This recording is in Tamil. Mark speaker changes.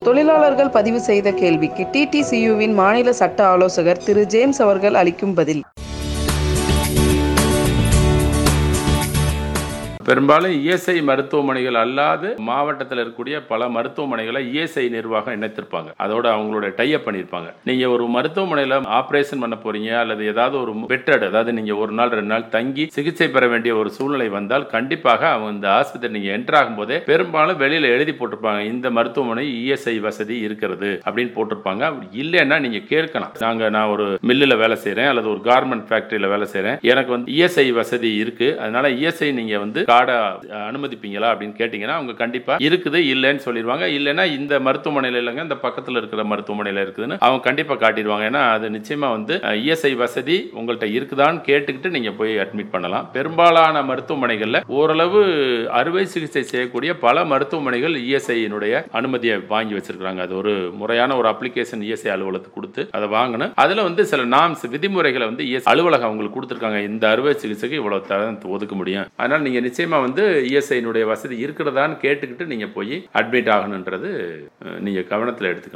Speaker 1: தொழிலாளர்கள் பதிவு செய்த கேள்விக்கு டிடிசியுவின் மாநில சட்ட ஆலோசகர் திரு ஜேம்ஸ் அவர்கள் அளிக்கும் பதில்
Speaker 2: பெரும்பாலும் இஎஸ்ஐ மருத்துவமனைகள் அல்லாது மாவட்டத்தில் இருக்கக்கூடிய பல மருத்துவமனைகளை இஎஸ்ஐ நிர்வாகம் இணைத்திருப்பாங்க அதோட அவங்களோட டைப் பண்ணியிருப்பாங்க நீங்க ஒரு மருத்துவமனையில் ஆபரேஷன் பண்ண போறீங்க அல்லது ஏதாவது ஒரு பெட்டட் அதாவது நீங்க ஒரு நாள் ரெண்டு நாள் தங்கி சிகிச்சை பெற வேண்டிய ஒரு சூழ்நிலை வந்தால் கண்டிப்பாக அவங்க இந்த ஆஸ்பத்திரி நீங்க என்டர் ஆகும்போதே பெரும்பாலும் வெளியில எழுதி போட்டிருப்பாங்க இந்த மருத்துவமனை இஎஸ்ஐ வசதி இருக்கிறது அப்படின்னு போட்டிருப்பாங்க அப்படி இல்லைன்னா நீங்க கேட்கலாம் நாங்க நான் ஒரு மில்லில் வேலை செய்றேன் அல்லது ஒரு கார்மெண்ட் ஃபேக்டரியில வேலை செய்றேன் எனக்கு வந்து இஎஸ்ஐ வசதி இருக்கு அதனால இஎஸ்ஐ நீங்க வந்து கார்டை அனுமதிப்பீங்களா அப்படின்னு கேட்டீங்கன்னா அவங்க கண்டிப்பா இருக்குது இல்லைன்னு சொல்லிடுவாங்க இல்லைன்னா இந்த மருத்துவமனையில இல்லைங்க இந்த பக்கத்துல இருக்கிற மருத்துவமனையில இருக்குதுன்னு அவங்க கண்டிப்பா காட்டிடுவாங்க ஏன்னா அது நிச்சயமா வந்து இஎஸ்ஐ வசதி உங்கள்கிட்ட இருக்குதான்னு கேட்டுக்கிட்டு நீங்க போய் அட்மிட் பண்ணலாம் பெரும்பாலான மருத்துவமனைகள்ல ஓரளவு அறுவை சிகிச்சை செய்யக்கூடிய பல மருத்துவமனைகள் இஎஸ்ஐயினுடைய அனுமதியை வாங்கி வச்சிருக்காங்க அது ஒரு முறையான ஒரு அப்ளிகேஷன் இஎஸ்ஐ அலுவலகத்துக்கு கொடுத்து அதை வாங்கணும் அதுல வந்து சில நாம்ஸ் விதிமுறைகளை வந்து ESI அலுவலகம் அவங்களுக்கு கொடுத்துருக்காங்க இந்த அறுவை சிகிச்சைக்கு இவ்வளவு தரம் ஒதுக்க முடியும் அதனால நீங்க நிச்சயமா வந்து இஎஸ்ஐனுடைய வசதி இருக்கிறதான்னு கேட்டுக்கிட்டு நீங்க போய் அட்மிட் ஆகணுன்றது அஹ், நீங்க கவனத்தில் எடுத்துக்கணும்